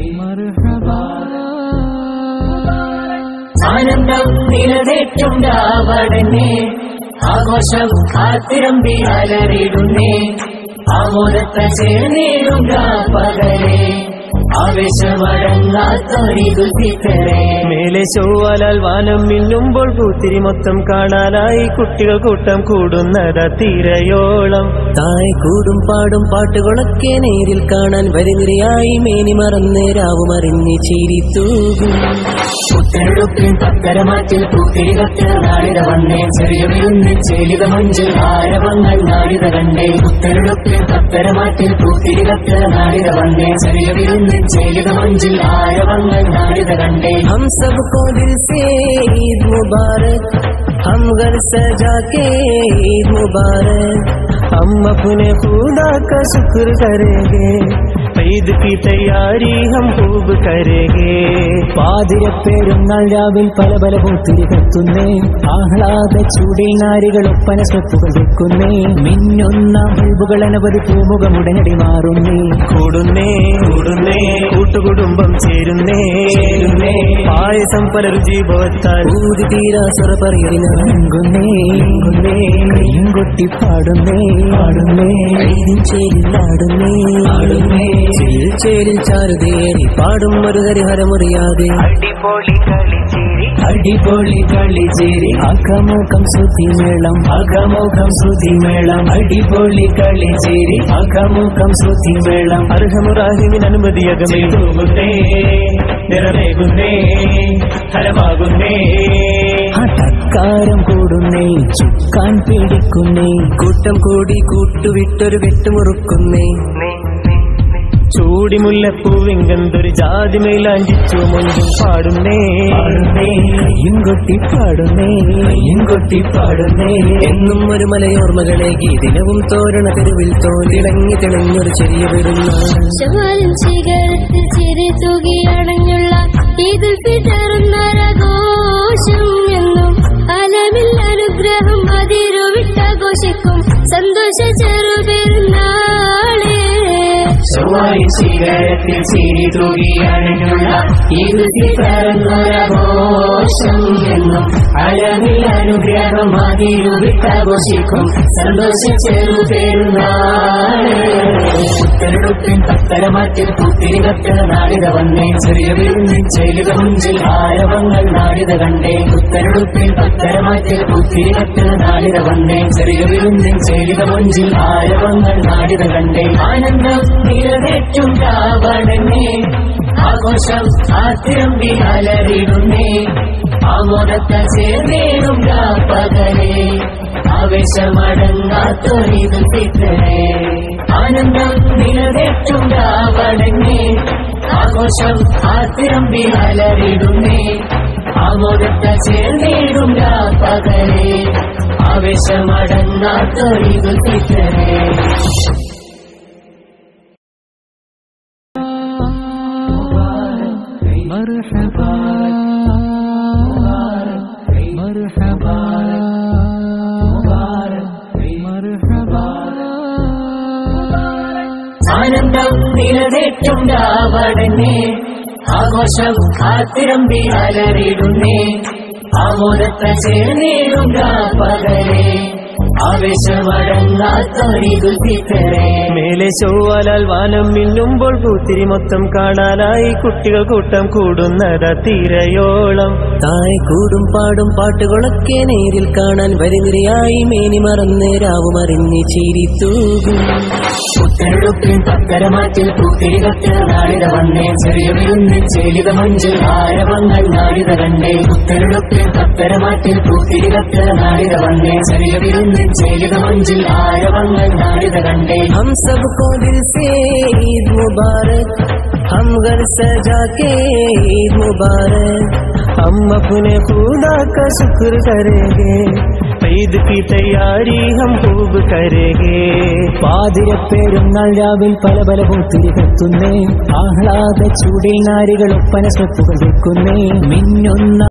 ആനന്ദം നിലതേറ്റുണ്ടാവടനെ ആഘോഷം കാത്തിരമ്പി അലറിടുന്നേ ആമോദത്തെ ചേർന്നിടും പകലേ ആവേശമടങ്ങാത്തൊരിതു തിക്കരേ മേലെ ചൊവ്വാലാൽ വാനം മിന്നുമ്പോൾ പൂത്തിരി മൊത്തം കാണാനായി കുട്ടികൾ കൂട്ടം കൂടുന്നത തിരയോളം തായ് കൂടും പാടും പാട്ടുകളൊക്കെ നേരിൽ കാണാൻ വരിനിരയായി മേനി മറന്ന് രാവുമറിഞ്ഞ് ചിരി തൂകും പുത്തനെടുപ്പിൽ പത്തരമാറ്റിൽ പൂത്തിരികത്ത് നാടിത വന്നേ ചെറിയ വിരുന്ന് ചേലിത മഞ്ചിൽ ആരവങ്ങൾ നാടിത കണ്ടേ പുത്തനെടുപ്പിൽ പത്തരമാറ്റിൽ പൂത്തിരികത്ത് നാടിത വന്നേ ചെറിയ വിരുന്ന് ചേലിത മഞ്ചിൽ ആരവങ്ങൾ നാടിത കണ്ടേ हम सबको दिल से ईद मुबारक हम घर सजा के ईद मुबारक हम अपने खुदा का शुक्र करेंगे ईद की तैयारी हम खूब करेंगे പാതിരപ്പെരുന്നാൾ രാവിൽ പല പല പൂത്തിരി കത്തുന്നേ ആഹ്ലാദ ചൂടിൽ നാരികൾ ഒപ്പന സ്വത്തുകൾ വെക്കുന്നേ മിന്നുന്ന ബൾബുകൾ അനവധി പൂമുഖമുടനടി മാറുന്നേ കൂടുന്നേ കൂടുന്നേ കൂട്ടുകുടുംബം ചേരുന്നേ ചേരുന്നേ പായസം പല രുചിഭവത്താൽ ഊതി തീരാ സ്വറ പറയുന്നേ കയ്യും കൊട്ടി പാടുന്നേ പാടുന്നേ കൈയും ചേരില്ലാടുന്നേ ആടുന്നേ ചേരിൽ ചേരിൽ ചാരുതേറി പാടും ഒരു ഹരിഹരമുറിയാതെ അടിപൊളി കളിച്ചേരി അകമുഖം ശ്രുതിമേളം അകമുഖം ശ്രുതിമേളം അടിപൊളി കളിച്ചേരി അകമുഖം ശ്രുതിമേളം അർഹമുറാഹിമിന് അനുമതിയകമേ തൂകുന്നേ നിറവേകുന്നേ ഫലമാകുന്നേ തക്കാരം കൂടുന്നേ ചുക്കാൻ പിടിക്കുന്നേ കൂട്ടം കൂടി കൂട്ടുവിട്ടൊരു വെട്ടുമുറുക്കുന്നേ ചൂടിമുല്ലപ്പൂവിങ്കന്തൊരു ജാതി മൈലാഞ്ചിച്ചു മുൻപും പാടുന്നേ പാടുന്നേ കയ്യും കൊട്ടി പാടുന്നേ കയ്യും കൊട്ടി പാടുന്നേ എന്നും ഒരു മലയോർമ്മകളേകി ദിനവും തോരണ തെരുവിൽ തോന്നിളങ്ങി തെളിഞ്ഞൊരു ചെറിയ പെരുന്നാൾ ശവാലും ശിഖരത്തിൽ ചിരി തൂകിയണഞ്ഞുള്ള ഈദുൽ ഫിതറുന്നൊരാഘോഷം എന്നും അലമിൽ അനുഗ്രഹം അതിരുവിട്ടാഘോഷിക്കും സന്തോഷ ചെറുപെരുന്നാളേ ചൊവ്വായി ശിഖരത്തിൽ ചിരി തൂകിയണഞ്ഞുള്ള ഇരുത്തി പരന്നൊരഘോഷം എന്നും അളവിൽ അനുഗ്രഹം അതിരുവിട്ടാഘോഷിക്കും സന്തോഷ ചെറുപെരുന്നാള് പുത്തനെടുപ്പിൻ പത്തരമാറ്റിൽ പൂത്തിരികത്ത് നാടിത വന്നേ ചെറിയ വിരുന്നിൽ ചെലുക മുഞ്ചിൽ ആരവങ്ങൾ നാടിത കണ്ടേ പുത്തനെടുപ്പിൻ പത്തരമാറ്റിൽ പൂത്തിരികത്ത് നാടിത വന്നേ ചെറിയ വിരുന്നിൽ ചെലുക മുഞ്ചിൽ ആരവങ്ങൾ നാടിത കണ്ടേ ആനന്ദം നിറവേറ്റും രാവണനെ ആഘോഷം ആത്തിരമ്പി അലറിടുന്നേ ആമോദത്തെ ചേർന്നേടും പകലേ ആവേശമടങ്ങാത്തൊരിതു തിക്കരേ ആനന്ദം നിലവേറ്റും രാവണനെ ആഘോഷം ആത്തിരമ്പി അലറിടുന്നേ ആമോദത്തെ ചേർന്നേടും പകലേ ആവേശമടങ്ങാത്തൊരിതു തിക്കരേ مرحبا مرحبا مرحبا ആനന്ദം നിലതേറ്റും രാവണനെ ആഘോഷം കാത്തിരമ്പി അലറിടുന്നേ ആമോദത്തെ ചേർന്നിടും പകലേ ആവേശമടങ്ങാത്തൊരിതു തിക്കരേ മേലെ ചൊവ്വാലാൽ വാനം മിന്നുമ്പോൾ പൂത്തിരി മൊത്തം കാണാനായി കുട്ടികൾ കൂട്ടം കൂടുന്നത തിരയോളം തായ് കൂടും പാടും പാട്ടുകളൊക്കെ നേരിൽ കാണാൻ വരിനിരയായി മേനി മറന്ന് രാവുമറിഞ്ഞ് ചിരി തൂകും പുത്തനെടുപ്പിൽ പത്തരമാറ്റിൽ പൂത്തിരികത്ത് നാടിത വന്നേ ചെറിയ വിരുന്ന് ചേലിത മഞ്ചിൽ ആരവങ്ങൾ നാടിത കണ്ടേ പുത്തനെടുപ്പിൽ പത്തരമാറ്റിൽ പൂത്തിരികത്ത് നാടിത വന്നേ ചെറിയ വിരുന്ന് ചേലിത മഞ്ചിൽ ആരവങ്ങൾ നാടിത കണ്ടേ हम सबको दिल से ईद मुबारक हम घर सजा के ईद मुबारक हम अपने खुदा का शुक्र करेंगे ईद की तैयारी हम खूब करेंगे പാതിരപ്പെരുന്നാൾ രാവിൽ പല പല പൂത്തിരി കത്തുന്നേ ആഹ്ലാദ ചൂടിൽ നാരികൾ ഒപ്പന സ്വത്തുകൾ വെക്കുന്നേ മിന്നുന്ന